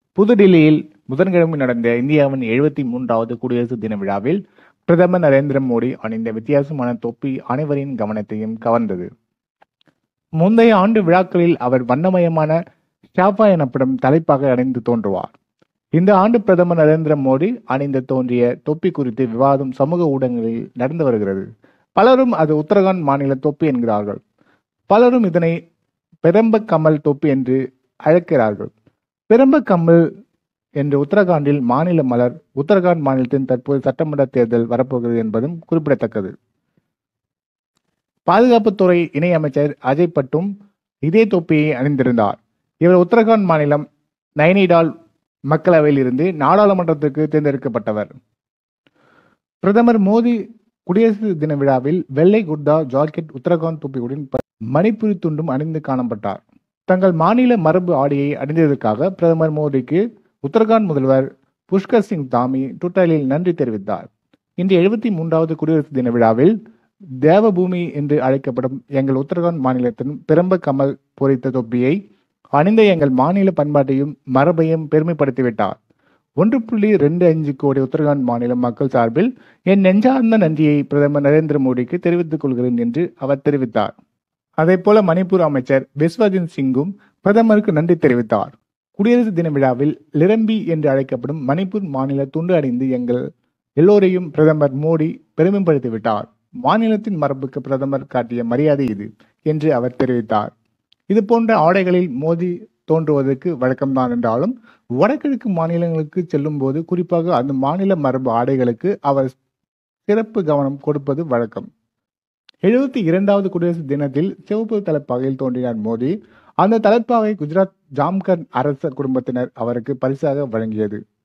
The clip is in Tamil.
புதுடில்லியில் புதன்கிழமை நடந்த இந்தியாவின் எழுபத்தி மூன்றாவது குடியரசு தின விழாவில் பிரதமர் நரேந்திர மோடி அணிந்த வித்தியாசமான தொப்பி அனைவரின் கவனத்தையும் கவர்ந்தது முந்தைய ஆண்டு விழாக்களில் அவர் வண்ணமயமான ஷாஃபா எனப்படும் தலைப்பாக அணிந்து தோன்றுவார் இந்த ஆண்டு பிரதமர் நரேந்திர மோடி அணிந்து தோன்றிய தொப்பி குறித்து விவாதம் சமூக ஊடகங்களில் நடந்து வருகிறது பலரும் அது உத்தரகாண்ட் மாநில தொப்பி என்கிறார்கள் பலரும் இதனை பெரம்ப கமல் தொப்பி என்று அழைக்கிறார்கள் பெரம்ப கமல் என்று உத்தரகாண்டில் மாநில மலர் உத்தரகாண்ட் மாநிலத்தின் தற்போது சட்டமன்ற தேர்தல் வரப்போகிறது என்பதும் குறிப்பிடத்தக்கது பாதுகாப்புத்துறை இணையமைச்சர் அஜய் பட்டும் இதே தொப்பியை அணிந்திருந்தார் இவர் உத்தரகாண்ட் மாநிலம் நைனிடால் மக்களவையில் இருந்து நாடாளுமன்றத்திற்கு தேர்ந்தெடுக்கப்பட்டவர் பிரதமர் மோடி குடியரசு தின விழாவில் வெள்ளை குர்தா ஜாக்கெட் உத்தரகாண்ட் தொப்பியுடன் ப- மணிப்புரி துண்டும் அணிந்து காணப்பட்டார் தங்கள் மாநில மரபு ஆடையை அணிந்ததற்காக பிரதமர் மோடிக்கு உத்தரகாண்ட் முதல்வர் புஷ்கர் சிங் தாமி ட்விட்டரில் நன்றி தெரிவித்தார் இன்று எழுபத்தி மூன்றாவது குடியரசு தின விழாவில் தேவபூமி என்று அழைக்கப்படும் எங்கள் உத்தரகாண்ட் மாநிலத்தின் பிரம்ப கமல் பொறித்த தொப்பியை அணிந்த எங்கள் மாநில பண்பாட்டையும் மரபையும் பெருமைப்படுத்திவிட்டார் ஒன்று புள்ளி ரெண்டு அஞ்சு கோடி உத்தரகாண்ட் மாநில மக்கள் சார்பில் என் நெஞ்சார்ந்த நன்றியை பிரதமர் நரேந்திர மோடிக்கு தெரிவித்துக் கொள்கிறேன் என்று அவர் தெரிவித்தார் அதேபோல மணிப்பூர் அமைச்சர் பிஸ்வஜித் சிங்கும் பிரதமருக்கு நன்றி தெரிவித்தார் குடியரசு தின விழாவில் லிரம்பி என்று அழைக்கப்படும் மணிப்பூர் மாநில துண்டு அணிந்து எங்கள் எல்லோரையும் பிரதமர் மோடி பெருமைப்படுத்திவிட்டார் மாநிலத்தின் மரபுக்கு பிரதமர் காட்டிய மரியாதை இது என்று அவர் தெரிவித்தார் இது போன்ற ஆடைகளில் மோடி தோன்றுவதற்கு வழக்கம்தான் என்றாலும் வடகிழக்கு மாநிலங்களுக்கு செல்லும் போது குறிப்பாக அந்த மாநில மரபு ஆடைகளுக்கு அவர் சிறப்பு கவனம் கொடுப்பது வழக்கம் எழுபத்தி இரண்டாவது குடியரசு தினத்தில் சிவப்பு தலைப்பாகையில் தோன்றினார் மோடி அந்த தலைப்பாகை குஜராத் ஜாம்கர் அரச குடும்பத்தினர் அவருக்கு பரிசாக வழங்கியது